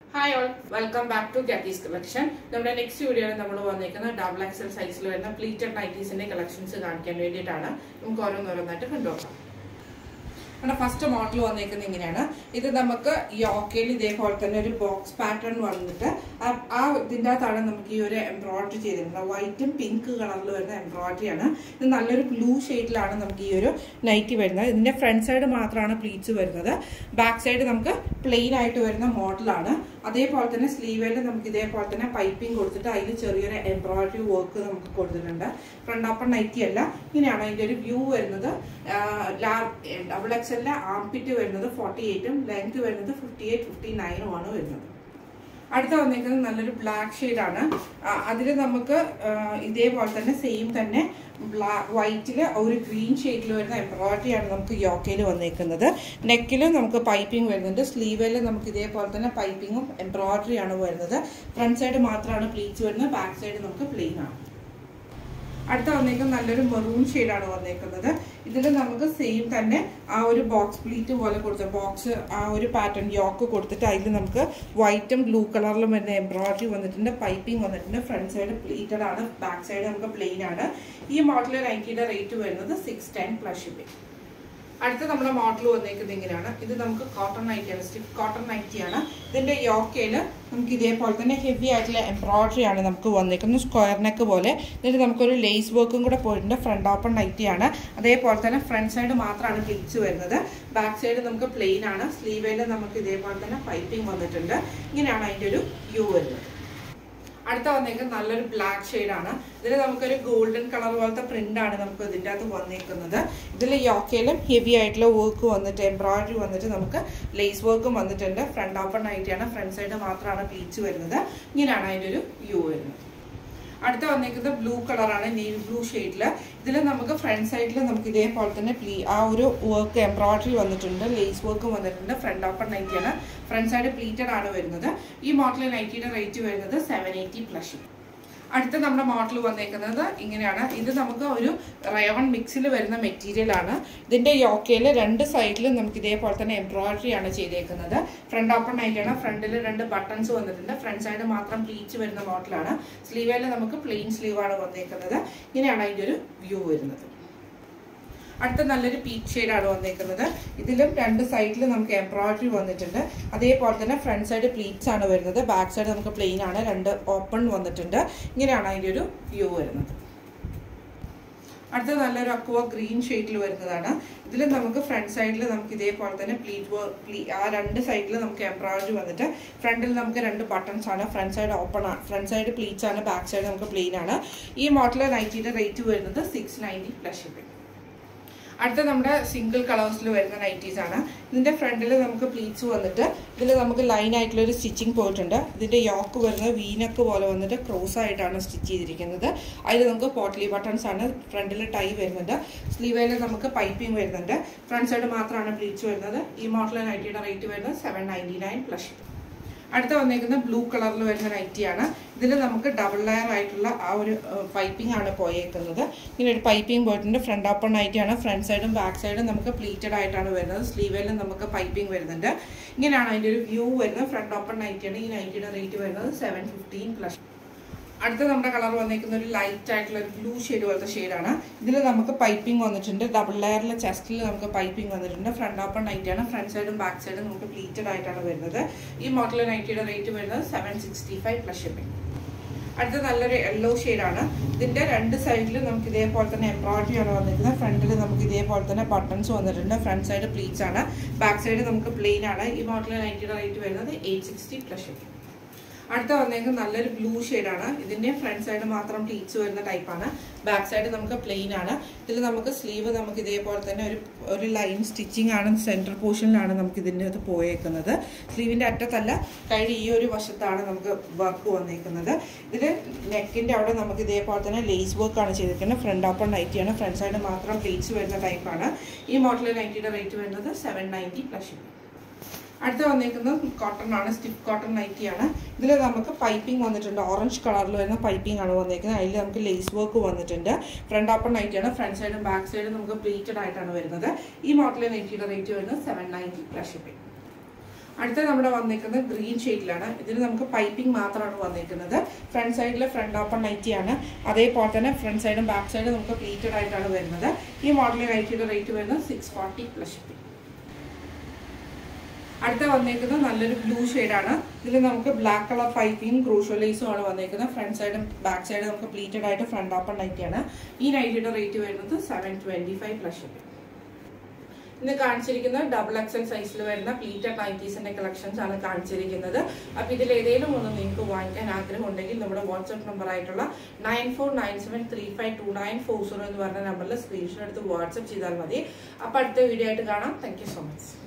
hi all welcome back to Gatties collection നമ്മുടെ next വീഡിയോയിൽ നമ്മൾ വന്നിരിക്കുന്നത് ഡബിൾ എക്സൽ സൈസിൽ വരുന്ന പ്ലീറ്റഡ് നൈറ്റീസിന്റെ കളക്ഷൻസ് കാണിക്കാൻ വേണ്ടിയിട്ടാണ് നമുക്ക് ഓരോന്നോരോന്നായിട്ട് കണ്ടുപോകാം നമ്മുടെ ഫസ്റ്റ് മോഡൽ വന്നേക്കുന്നത് ഇങ്ങനെയാണ് ഇത് നമുക്ക് ഈ ഓക്കയിൽ ഇതേപോലെ തന്നെ ഒരു ബോക്സ് പാറ്റേൺ വന്നിട്ട് ആ- ആ ഇതിൻ്റെ അകത്താണ് നമുക്ക് ഈ ഒരു എംബ്രോയിഡറി ചെയ്തിരുന്നത് വൈറ്റും പിങ്ക് കളറിൽ വരുന്ന എംബ്രോയിഡറി ആണ് ഇത് നല്ലൊരു ബ്ലൂ ഷെയ്ഡിലാണ് നമുക്ക് ഈ ഒരു നൈറ്റി വരുന്നത് ഇതിന്റെ ഫ്രണ്ട് സൈഡ് മാത്രമാണ് പ്ലീറ്റ്സ് വരുന്നത് ബാക്ക് സൈഡ് നമുക്ക് പ്ലെയിൻ ആയിട്ട് വരുന്ന മോഡലാണ് അതേപോലെ തന്നെ സ്ലീവിൽ നമുക്ക് ഇതേപോലെ തന്നെ പൈപ്പിംഗ് കൊടുത്തിട്ട് അതിൽ ചെറിയൊരു എംബ്രോയിഡറി വർക്ക് നമുക്ക് കൊടുത്തിട്ടുണ്ട് ഫ്രണ്ട് ഓപ്പൺ നൈറ്റി അല്ല ഇങ്ങനെയാണ് അതിന്റെ ഒരു വ്യൂ വരുന്നത് ഡബിൾ എക്സലിലെ ആംപിറ്റ് വരുന്നത് ഫോർട്ടി എയ്റ്റും ലെങ്ത് വരുന്നത് ഫിഫ്റ്റി എയ്റ്റ് ഫിഫ്റ്റി നയനും ആണ് വരുന്നത് അടുത്ത വന്നിരിക്കുന്നത് നല്ലൊരു ബ്ലാക്ക് ഷെയ്ഡാണ് അതിൽ നമുക്ക് ആ, ഇതേപോലെ തന്നെ സെയിം തന്നെ ബ്ലാ വൈറ്റിൽ ഒരു ഗ്രീൻ ഷെയ്ഡിൽ വരുന്ന എംബ്രോയിഡറി ആണ് നമുക്ക് യോക്കയിൽ വന്നിരിക്കുന്നത് നെക്കിൽ നമുക്ക് പൈപ്പിംഗ് വരുന്നുണ്ട് സ്ലീവിൽ നമുക്ക് ഇതേപോലെ തന്നെ പൈപ്പിങ്ങും എംബ്രോയിഡറി ആണ് വരുന്നത് ഫ്രണ്ട് സൈഡ് മാത്രമാണ് പ്ലീറ്റ്സ് വരുന്നത് ബാക്ക് സൈഡ് നമുക്ക് പ്ലെയിൻ ആണ് അടുത്ത വന്നേക്കുന്നത് നല്ലൊരു മെറൂൺ ഷെയ്ഡാണ് വന്നേക്കുന്നത് ഇതിൽ നമുക്ക് സെയിം തന്നെ ആ ഒരു ബോക്സ് പ്ലീറ്റ് പോലെ കൊടുത്ത ബോക്സ് ആ ഒരു പാറ്റേൺ യോക്ക് കൊടുത്തിട്ട് അതിൽ നമുക്ക് വൈറ്റും ബ്ലൂ കളറിലും വരുന്ന എംബ്രോയിഡറി വന്നിട്ടുണ്ട് പൈപ്പിംഗ് വന്നിട്ടുണ്ട് ഫ്രണ്ട് സൈഡ് പ്ലീറ്റഡ് ആണ് ബാക്ക് സൈഡ് നമുക്ക് പ്ലെയിൻ ആണ് ഈ മോഡൽ നൈറ്റിയുടെ റേറ്റ് വരുന്നത് സിക്സ് ടെൻ പ്ലസ് ഷിപ്പിംഗ് അടുത്ത നമ്മുടെ മോഡൽ വന്നേക്കുന്നത് ഇങ്ങനെയാണ് ഇത് നമുക്ക് കോട്ടൺ നൈറ്റിയാണ് സ്റ്റിഫ് കോട്ടൺ നൈറ്റിയാണ് ഇതിന്റെ യോക്കയില് നമുക്ക് ഇതേപോലെ തന്നെ ഹെവി ആയിട്ടുള്ള എംബ്രോയിഡറി ആണ് നമുക്ക് വന്നേക്കുന്നത് സ്ക്വയർ നെക്ക് പോലെ എന്നിട്ട് നമുക്കൊരു ലേസ് വർക്കും കൂടെ പോയിട്ടുണ്ട് ഫ്രണ്ട് ഓപ്പൺ നൈറ്റിയാണ് അതേപോലെ തന്നെ ഫ്രണ്ട് സൈഡ് മാത്രമാണ് പ്ലീറ്റ്സ് വരുന്നത് ബാക്ക് സൈഡ് നമുക്ക് പ്ലെയിൻ ആണ് സ്ലീവേല് നമുക്ക് ഇതേപോലെ തന്നെ പൈപ്പിംഗ് വന്നിട്ടുണ്ട് ഇങ്ങനെയാണ് അതിന്റെ ഒരു വ്യൂ വരുന്നത് അടുത്ത വന്നേക്കുന്നത് നല്ലൊരു ബ്ലാക്ക് ഷെയ്ഡാണ് ഇതിൽ നമുക്കൊരു ഗോൾഡൻ കളർ പോലത്തെ പ്രിന്റ് ആണ് നമുക്ക് ഇതിൻ്റെ അകത്ത് വന്നേക്കുന്നത് ഇതിൽ യോക്കയിലും ഹെവി ആയിട്ടുള്ള വർക്ക് വന്നിട്ട് എംബ്രോയിഡറി വന്നിട്ട് നമുക്ക് ലേസ് വർക്കും വന്നിട്ടുണ്ട് ഫ്രണ്ട് ഓപ്പൺ ആയിട്ടാണ് ഫ്രണ്ട് സൈഡ് മാത്രമാണ് പ്ലീറ്റ്സ് വരുന്നത് ഇങ്ങനെയാണ് അതിൻ്റെ ഒരു വ്യൂ വരുന്നത് അടുത്ത വന്നേക്കുന്നത് ബ്ലൂ കളറാണ് നെയിൽ ബ്ലൂ ഷെയ്ഡിൽ ഇതിൽ നമുക്ക് ഫ്രണ്ട് സൈഡിൽ നമുക്ക് ഇതേപോലെ തന്നെ പ്ലീ ആ ഒരു വർക്ക് എംബ്രോയിഡറി വന്നിട്ടുണ്ട് ലേസ് വർക്ക് വന്നിട്ടുണ്ട് ഫ്രണ്ട് ഓപ്പൺ നൈറ്റിയാണ് ഫ്രണ്ട് സൈഡ് പ്ലീറ്റഡ് ആണ് വരുന്നത് ഈ മോഡൽ നൈറ്റിയുടെ റേറ്റ് വരുന്നത് സെവൻ എയ്റ്റി പ്ലസ് അടുത്ത നമ്മുടെ മോഡൽ വന്നേക്കുന്നത് ഇങ്ങനെയാണ് ഇത് നമുക്ക് ഒരു റയോൺ മിക്സിൽ വരുന്ന മെറ്റീരിയൽ ആണ് ഇതിന്റെ യോക്കയിൽ രണ്ട് സൈഡിലും നമുക്ക് ഇതേപോലെ തന്നെ എംബ്രോയിഡറി ആണ് ചെയ്തേക്കുന്നത് ഫ്രണ്ട് ഓപ്പൺ ആയിട്ടാണ് ഫ്രണ്ടിൽ രണ്ട് ബട്ടൺസ് വന്നിട്ടുണ്ട് ഫ്രണ്ട് സൈഡ് മാത്രം പ്ലീച്ച് വരുന്ന മോഡലാണ് സ്ലീവിൽ നമുക്ക് പ്ലെയിൻ സ്ലീവ് ആണ് വന്നേക്കുന്നത് ഇങ്ങനെയാണ് അതിന്റെ ഒരു വ്യൂ വരുന്നത് അടുത്ത നല്ലൊരു പീച്ച് ഷെയ്ഡാണ് വന്നേക്കുന്നത് ഇതിലും രണ്ട് സൈഡിൽ നമുക്ക് എംബ്രോയിഡറി വന്നിട്ടുണ്ട് അതേപോലെ തന്നെ ഫ്രണ്ട് സൈഡ് പ്ലീറ്റ്സ് ആണ് വരുന്നത് ബാക്ക് സൈഡ് നമുക്ക് പ്ലെയിൻ ആണ് രണ്ട് ഓപ്പൺ വന്നിട്ടുണ്ട് ഇങ്ങനെയാണ് അതിൻ്റെ ഒരു വ്യൂ വരുന്നത് അടുത്ത നല്ലൊരു അക്വ ഗ്രീൻ ഷെയ്ഡിൽ വരുന്നതാണ് ഇതിൽ നമുക്ക് ഫ്രണ്ട് സൈഡിൽ നമുക്ക് ഇതേപോലെ തന്നെ പ്ലീറ്റ് പ്ലീ ആ രണ്ട് സൈഡിൽ നമുക്ക് എംബ്രോയിഡറി വന്നിട്ട് ഫ്രണ്ടിൽ നമുക്ക് രണ്ട് ബട്ടൺസ് ആണ് ഫ്രണ്ട് സൈഡ് ഓപ്പൺ ആണ് ഫ്രണ്ട് സൈഡ് പ്ലീറ്റ്സ് ആണ് ബാക്ക് സൈഡ് നമുക്ക് പ്ലെയിൻ ആണ് ഈ മോഡൽ നൈറ്റിയുടെ റേറ്റ് വരുന്നത് സിക്സ് നയൻറ്റി പ്ലസ് ഷിപ്പിംഗ് അടുത്ത നമ്മുടെ സിംഗിൾ കളേഴ്സിൽ വരുന്ന നൈറ്റീസ് ആണ് ഇതിന്റെ ഫ്രണ്ടിൽ നമുക്ക് പ്ലീറ്റ്സ് വന്നിട്ട് ഇതിൽ നമുക്ക് ലൈൻ ആയിട്ടുള്ള ഒരു സ്റ്റിച്ചിങ് പോയിട്ടുണ്ട് ഇതിന്റെ യോക്ക് വരുന്നത് വീനക്ക് പോലെ വന്നിട്ട് ക്രോസ് ആയിട്ടാണ് സ്റ്റിച്ച് ചെയ്തിരിക്കുന്നത് അതിൽ നമുക്ക് പോട്ട്ലി ബട്ടൺസ് ആണ് ഫ്രണ്ടിൽ ടൈ വരുന്നുണ്ട് സ്ലീവേൽ നമുക്ക് പൈപ്പിംഗ് വരുന്നുണ്ട് ഫ്രണ്ട് സൈഡ് മാത്രമാണ് പ്ലീറ്റ്സ് വരുന്നത് ഈ മോഡൽ നൈറ്റിയുടെ റേറ്റ് വരുന്നത് സെവൻ നയൻറ്റി നയൻ പ്ലസ് അടുത്ത വന്നേക്കുന്ന ബ്ലൂ കളറിൽ വരുന്ന നൈറ്റിയാണ് ഇതിൽ നമുക്ക് ഡബിൾ ലെയർ ആയിട്ടുള്ള ആ ഒരു പൈപ്പിംഗ് ആണ് പോയേക്കുന്നത് ഇങ്ങനെ ഒരു പൈപ്പിംഗ് പോയിട്ടുണ്ട് ഫ്രണ്ട് ഓപ്പൺ നൈറ്റിയാണ് ഫ്രണ്ട് സൈഡും ബാക്ക് സൈഡും നമുക്ക് പ്ലീറ്റഡ് ആയിട്ടാണ് വരുന്നത് സ്ലീവിലും നമുക്ക് പൈപ്പിംഗ് വരുന്നുണ്ട് ഇങ്ങനെയാണ് അതിൻ്റെ ഒരു വ്യൂ വരുന്നത് ഫ്രണ്ട് ഓപ്പൺ നൈറ്റിയാണ് ഈ നൈറ്റിയുടെ റേറ്റ് വരുന്നത് സെവൻ ഫിഫ്റ്റീൻ പ്ലസ് അടുത്ത നമ്മുടെ കളർ വന്നിരിക്കുന്ന ഒരു ലൈറ്റ് ആയിട്ടുള്ള ഒരു ബ്ലൂ ഷെയ്ഡ് പോലത്തെ ഷെയ്ഡാണ് ഇതിൽ നമുക്ക് പൈപ്പിംഗ് വന്നിട്ടുണ്ട് ഡബിൾ ലെയറിലെ ചെസ്റ്റിൽ നമുക്ക് പൈപ്പിംഗ് വന്നിട്ടുണ്ട് ഫ്രണ്ട് ഓപ്പൺ നൈറ്റിയാണ് ഫ്രണ്ട് സൈഡും ബാക്ക് സൈഡും നമുക്ക് പ്ലീറ്റഡ് ആയിട്ടാണ് വരുന്നത് ഈ മോഡൽ നൈറ്റിയുടെ റേറ്റ് വരുന്നത് seven sixty five plus shipping അടുത്ത നല്ലൊരു യെല്ലോ ഷെയ്ഡാണ് ഇതിന്റെ രണ്ട് സൈഡിലും നമുക്ക് ഇതേപോലെ തന്നെ എംബ്രോയിഡറി ആണ് വന്നിരിക്കുന്നത് ഫ്രണ്ടിൽ നമുക്ക് ഇതേപോലെ തന്നെ ബട്ടൺസ് വന്നിട്ടുണ്ട് ഫ്രണ്ട് സൈഡ് പ്ലീറ്റ്സ് ആണ് ബാക്ക് സൈഡ് നമുക്ക് പ്ലെയിൻ ആണ് ഈ മോഡൽ നൈറ്റിയുടെ റേറ്റ് വരുന്നത് എയ്റ്റ് സിക്സ്റ്റി പ്ലസ് ഷിപ്പിംഗ് അടുത്ത വന്നേക്കുന്നത് നല്ലൊരു ബ്ലൂ ഷെയ്ഡാണ് ഇതിന്റെ ഫ്രണ്ട് സൈഡ് മാത്രം പ്ലീറ്റ്സ് വരുന്ന ടൈപ്പാണ് ബാക്ക് സൈഡ് നമുക്ക് പ്ലെയിൻ ആണ് ഇതിൽ നമുക്ക് സ്ലീവ് നമുക്ക് ഇതേപോലെ തന്നെ ഒരു ഒരു ലൈൻ സ്റ്റിച്ചിങ് ആണ് സെൻട്രൽ പോർഷനിലാണ് നമുക്ക് ഇതിൻ്റെ അത് പോയേക്കുന്നത് സ്ലീവിന്റെ അറ്റത്തല്ല കഴിഞ്ഞ ഈ ഒരു വശത്താണ് നമുക്ക് വർക്ക് വന്നേക്കുന്നത് ഇതിൽ നെക്കിന്റെ അവിടെ നമുക്ക് ഇതേപോലെ തന്നെ ലേസ് വർക്ക് ആണ് ചെയ്തിരിക്കുന്നത് ഫ്രണ്ട് ഓപ്പൺ നൈറ്റിയാണ് ഫ്രണ്ട് സൈഡ് മാത്രം പ്ലീറ്റ്സ് വരുന്ന ടൈപ്പാണ് ഈ മോഡൽ നൈറ്റിയുടെ റേറ്റ് വരുന്നത് സെവൻ നയൻറ്റി പ്ലസ് അടുത്ത വന്നേക്കുന്നത് കോട്ടൺ ആണ് സ്റ്റിഫ് കോട്ടൺ നൈറ്റിയാണ് ഇതിൽ നമുക്ക് പൈപ്പിംഗ് വന്നിട്ടുണ്ട് ഓറഞ്ച് കളറിൽ വരുന്ന പൈപ്പിംഗ് ആണ് വന്നേക്കുന്നത് അതിൽ നമുക്ക് ലേസ് വർക്ക് വന്നിട്ടുണ്ട് ഫ്രണ്ട് ഓപ്പൺ നൈറ്റിയാണ് ഫ്രണ്ട് സൈഡും ബാക്ക് സൈഡും നമുക്ക് പ്ലീറ്റഡ് ആയിട്ടാണ് വരുന്നത് ഈ മോഡൽ നൈറ്റിയുടെ റേറ്റ് വരുന്നത് സെവൻ നയൻറ്റി പ്ലസ് ഷിപ്പിംഗ് അടുത്ത നമ്മുടെ വന്നിരിക്കുന്നത് ഗ്രീൻ ഷെയ്ഡിലാണ് ഇതിന് നമുക്ക് പൈപ്പിംഗ് മാത്രമാണ് വന്നിരിക്കുന്നത് ഫ്രണ്ട് സൈഡിൽ ഫ്രണ്ട് ഓപ്പൺ നൈറ്റിയാണ് അതേപോലെ തന്നെ ഫ്രണ്ട് സൈഡും ബാക്ക് സൈഡും നമുക്ക് പ്ലീറ്റഡ് ആയിട്ടാണ് വരുന്നത് ഈ മോഡൽ നൈറ്റിയുടെ റേറ്റ് വരുന്നത് സിക്സ് ഫോർട്ടി പ്ലസ് ഷിപ്പിംഗ് അടുത്ത വന്നേക്കുന്നത് നല്ലൊരു ബ്ലൂ ആണ് ഇതിൽ നമുക്ക് ബ്ലാക്ക് കളർ പൈപ്പിംഗ് ക്രൂഷോ ലേസും ആണ് വന്നേക്കുന്നത് ഫ്രണ്ട് സൈഡും ബാക്ക് സൈഡും നമുക്ക് പ്ലീറ്റഡ് ആയിട്ട് ഫ്രണ്ട് ഓപ്പൺ നൈറ്റിയാണ് ഈ നൈറ്റിയുടെ റേറ്റ് വരുന്നത് seven twenty five plus shipping ഇന്ന് കാണിച്ചിരിക്കുന്നത് ഡബിൾ എക്സൽ സൈസിൽ വരുന്ന പ്ലീറ്റഡ് നൈറ്റീസിന്റെ കളക്ഷൻസ് ആണ് കാണിച്ചിരിക്കുന്നത് അപ്പൊ ഇതിൽ ഏതെങ്കിലും ഒന്ന് നിങ്ങൾക്ക് വാങ്ങിക്കാൻ ആഗ്രഹം ഉണ്ടെങ്കിൽ നമ്മുടെ വാട്സ്ആപ്പ് നമ്പർ ആയിട്ടുള്ള nine four nine seven three five two nine four zero എന്ന് പറഞ്ഞ നമ്പറിൽ സ്ക്രീൻഷോട്ട് എടുത്ത് വാട്സ്ആപ്പ് ചെയ്താൽ മതി അപ്പൊ അടുത്ത വീഡിയോ ആയിട്ട് കാണാം താങ്ക് സോ മച്ച്